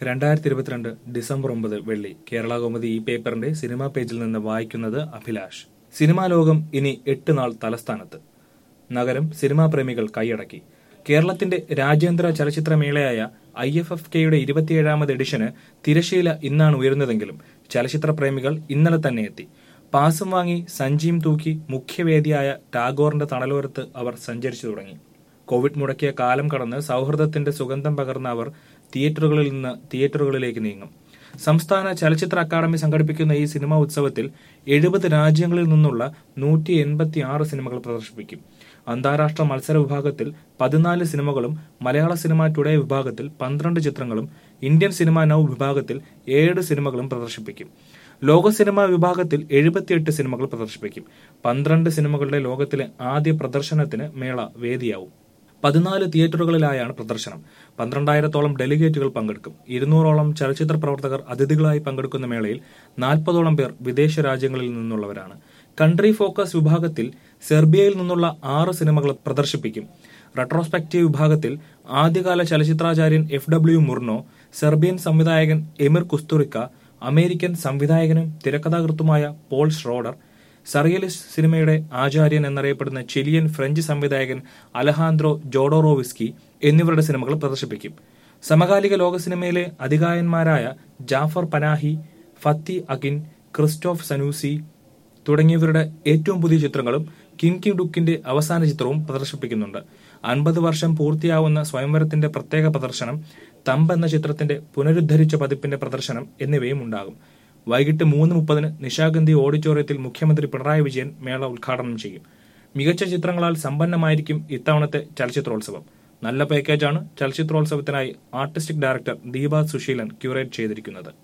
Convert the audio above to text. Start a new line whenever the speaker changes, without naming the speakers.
രണ്ടായിരത്തി ഇരുപത്തിരണ്ട് ഡിസംബർ ഒമ്പത് വെള്ളി കേരള കൗമുദി ഈ പേപ്പറിന്റെ സിനിമാ പേജിൽ നിന്ന് വായിക്കുന്നത് അഭിലാഷ് സിനിമാ ലോകം ഇനി എട്ട് നാൾ തലസ്ഥാനത്ത് നഗരം സിനിമാ പ്രേമികൾ കൈയടക്കി കേരളത്തിന്റെ രാജ്യാന്തര ചലച്ചിത്രമേളയായ ഐ എഫ് എഫ് കെയുടെ ഇരുപത്തിയേഴാമത് എഡിഷന് തിരശീല ഇന്നാണ് ഉയരുന്നതെങ്കിലും ചലച്ചിത്ര പ്രേമികൾ ഇന്നലെ തന്നെ എത്തി പാസും വാങ്ങി സഞ്ചിയും തൂക്കി മുഖ്യവേദിയായ ടാഗോറിന്റെ തണലോരത്ത് അവർ സഞ്ചരിച്ചു തുടങ്ങി കോവിഡ് മുടക്കിയ കാലം കടന്ന് സൗഹൃദത്തിന്റെ സുഗന്ധം പകർന്ന അവർ തിയേറ്ററുകളിൽ നിന്ന് തിയേറ്ററുകളിലേക്ക് നീങ്ങും സംസ്ഥാന ചലച്ചിത്ര അക്കാദമി സംഘടിപ്പിക്കുന്ന ഈ സിനിമാ ഉത്സവത്തിൽ എഴുപത് രാജ്യങ്ങളിൽ നിന്നുള്ള നൂറ്റി എൺപത്തി ആറ് സിനിമകൾ പ്രദർശിപ്പിക്കും അന്താരാഷ്ട്ര മത്സര വിഭാഗത്തിൽ പതിനാല് സിനിമകളും മലയാള സിനിമ ടുഡേ വിഭാഗത്തിൽ പന്ത്രണ്ട് ചിത്രങ്ങളും ഇന്ത്യൻ സിനിമ നൗ വിഭാഗത്തിൽ ഏഴ് സിനിമകളും പ്രദർശിപ്പിക്കും ലോക സിനിമാ വിഭാഗത്തിൽ എഴുപത്തിയെട്ട് സിനിമകൾ പ്രദർശിപ്പിക്കും പന്ത്രണ്ട് സിനിമകളുടെ ലോകത്തിലെ ആദ്യ പ്രദർശനത്തിന് മേള വേദിയാവും പതിനാല് തിയേറ്ററുകളിലായാണ് പ്രദർശനം പന്ത്രണ്ടായിരത്തോളം ഡെലിഗേറ്റുകൾ പങ്കെടുക്കും ഇരുന്നൂറോളം ചലച്ചിത്ര പ്രവർത്തകർ അതിഥികളായി പങ്കെടുക്കുന്ന മേളയിൽ നാൽപ്പതോളം പേർ വിദേശ രാജ്യങ്ങളിൽ നിന്നുള്ളവരാണ് കൺട്രി ഫോക്കസ് വിഭാഗത്തിൽ സെർബിയയിൽ നിന്നുള്ള ആറ് സിനിമകൾ പ്രദർശിപ്പിക്കും റെട്രോസ്പെക്റ്റീവ് വിഭാഗത്തിൽ ആദ്യകാല ചലച്ചിത്രാചാര്യൻ എഫ് ഡബ്ല്യു മുർണോ സെർബിയൻ സംവിധായകൻ എമിർ കുസ്തുറിക്ക അമേരിക്കൻ സംവിധായകനും തിരക്കഥാകൃത്തുമായ പോൾ ഷ്രോഡർ സറിയലിസ്റ്റ് സിനിമയുടെ ആചാര്യൻ എന്നറിയപ്പെടുന്ന ചിലിയൻ ഫ്രഞ്ച് സംവിധായകൻ അലഹാൻദ്രോ ജോഡോറോവിസ്കി എന്നിവരുടെ സിനിമകൾ പ്രദർശിപ്പിക്കും സമകാലിക ലോക സിനിമയിലെ അധികായന്മാരായ Jafar Panahi Fatih Akin Krzysztof Zanussi തുടങ്ങിയവരുടെ ഏറ്റവും പുതിയ ചിത്രങ്ങളും കിൻകി ഡുക്കിന്റെ അവസാന ചിത്രവും പ്രദർശിപ്പിക്കുന്നുണ്ട് അൻപത് വർഷം പൂർത്തിയാവുന്ന സ്വയംവരത്തിന്റെ പ്രത്യേക പ്രദർശനം തമ്പ് എന്ന ചിത്രത്തിന്റെ പുനരുദ്ധരിച്ച പതിപ്പിന്റെ പ്രദർശനം എന്നിവയും ഉണ്ടാകും വൈകിട്ട് മൂന്ന് മുപ്പതിന് നിശാഗന്ധി ഓഡിറ്റോറിയത്തിൽ മുഖ്യമന്ത്രി പിണറായി വിജയൻ മേള ഉദ്ഘാടനം ചെയ്യും മികച്ച ചിത്രങ്ങളാൽ സമ്പന്നമായിരിക്കും ഇത്തവണത്തെ ചലച്ചിത്രോത്സവം നല്ല പാക്കേജാണ് ചലച്ചിത്രോത്സവത്തിനായി artistic director Deepa Susheelan curate ചെയ്തിരിക്കുന്നത്